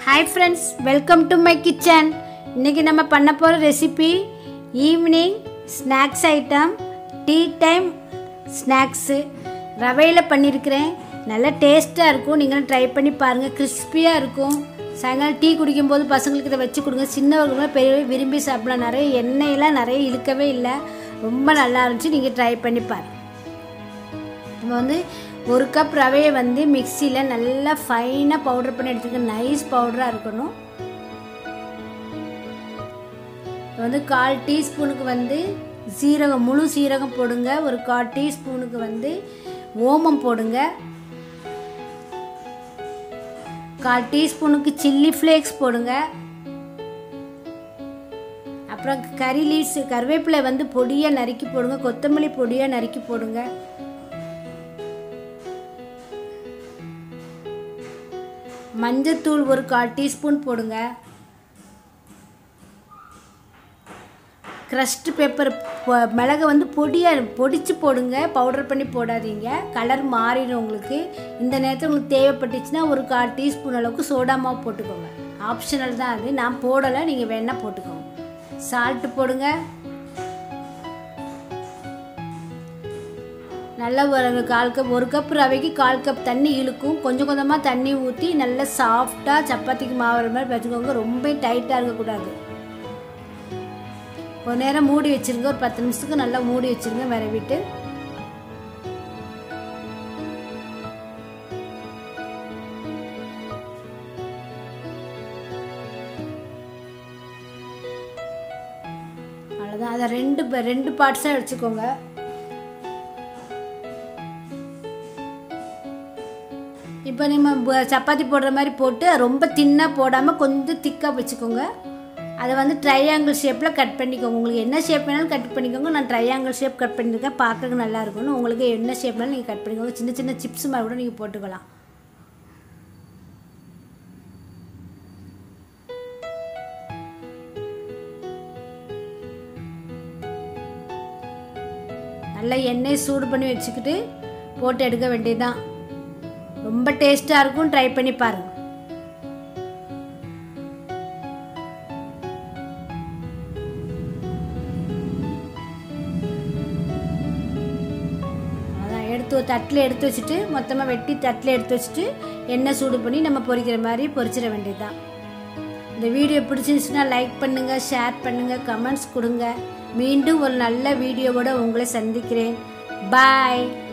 hi friends welcome to my kitchen இன்றைக்கி நம்ம பண்ண போகிற recipe evening snacks item tea time snacks ரவையில் பண்ணியிருக்கிறேன் நல்லா டேஸ்ட்டாக இருக்கும் நீங்களும் ட்ரை பண்ணி பாருங்கள் கிறிஸ்பியாக இருக்கும் சாயங்காலம் டீ குடிக்கும்போது பசங்களுக்கு இதை வச்சு கொடுங்க சின்னவர்களும் பெரிய விரும்பி சாப்பிடலாம் நிறைய எண்ணெயெல்லாம் நிறைய இழுக்கவே இல்லை ரொம்ப நல்லா இருந்துச்சு நீங்கள் ட்ரை பண்ணி பாருங்கள் நம்ம வந்து ஒரு கப் ரவையை வந்து மிக்சியில் நல்லா ஃபைனாக பவுடர் பண்ணி எடுத்துக்க நைஸ் பவுடராக இருக்கணும் இப்போ வந்து கால் டீஸ்பூனுக்கு வந்து சீரகம் முழு சீரகம் போடுங்க ஒரு கால் டீஸ்பூனுக்கு வந்து ஓமம் போடுங்க கால் டீஸ்பூனுக்கு சில்லி ஃப்ளேக்ஸ் போடுங்க அப்புறம் கறி லீவ்ஸ் கருவேப்பிலை வந்து பொடியாக நறுக்கி போடுங்க கொத்தமல்லி பொடியாக நறுக்கி போடுங்க மஞ்சத்தூள் ஒரு கால் டீஸ்பூன் போடுங்க க்ரஷ்ட் பெப்பர் மிளகை வந்து பொடியாக பொடிச்சு போடுங்க பவுடர் பண்ணி போடாதீங்க கலர் மாறிடும் உங்களுக்கு இந்த நேரத்தில் உங்களுக்கு தேவைப்பட்டுச்சுன்னா ஒரு கால் டீஸ்பூன் அளவுக்கு சோடா மாவு போட்டுக்கோங்க ஆப்ஷனல் தான் அது நான் போடலை நீங்கள் வேணால் போட்டுக்கோங்க சால்ட்டு போடுங்க நல்லா ஒரு கால் கப் ஒரு கப் ரவைக்கு கால் கப் தண்ணி இழுக்கும் கொஞ்சம் கொஞ்சமாக தண்ணி ஊற்றி நல்லா சாஃப்டாக சப்பாத்திக்கு மாவுற மாதிரி வச்சுக்கோங்க ரொம்ப டைட்டாக இருக்கக்கூடாது கொஞ்ச நேரம் மூடி வச்சுருங்க ஒரு பத்து நிமிஷத்துக்கு நல்லா மூடி வச்சுருங்க விரவிட்டு அவ்வளோதான் அதை ரெண்டு ரெண்டு பார்ட்ஸாக வச்சுக்கோங்க இப்போ நம்ம சப்பாத்தி போடுற மாதிரி போட்டு ரொம்ப தின்னாக போடாமல் கொஞ்சம் திக்காக வச்சுக்கோங்க அதை வந்து ட்ரையாங்கிள் ஷேப்பில் கட் பண்ணிக்கோங்க உங்களுக்கு என்ன ஷேப் வேணாலும் கட் பண்ணிக்கோங்க நான் ட்ரையாங்கிள் ஷேப் கட் பண்ணியிருக்கேன் பார்க்கறதுக்கு நல்லா இருக்கும்னு உங்களுக்கு என்ன ஷேப்னாலும் நீங்கள் கட் பண்ணிக்கோங்க சின்ன சின்ன சிப்ஸ் மாதிரி கூட நீங்கள் போட்டுக்கலாம் நல்லா எண்ணெய் சூடு பண்ணி வச்சுக்கிட்டு போட்டு எடுக்க வேண்டியதுதான் ரொம்ப டேஸ்ட்டாக இருக்கும் ட்ரை பண்ணி பாருங்கள் அதான் எடுத்து தட்டில் எடுத்து வச்சுட்டு மொத்தமாக வெட்டி தட்டில் எடுத்து வச்சுட்டு எண்ணெய் சூடு பண்ணி நம்ம பொரிக்கிற மாதிரி பொரிச்சிட வேண்டியதுதான் இந்த வீடியோ பிடிச்சிருந்துச்சுன்னா லைக் பண்ணுங்கள் ஷேர் பண்ணுங்கள் கமெண்ட்ஸ் கொடுங்க மீண்டும் ஒரு நல்ல வீடியோவோட உங்களை சந்திக்கிறேன் பாய்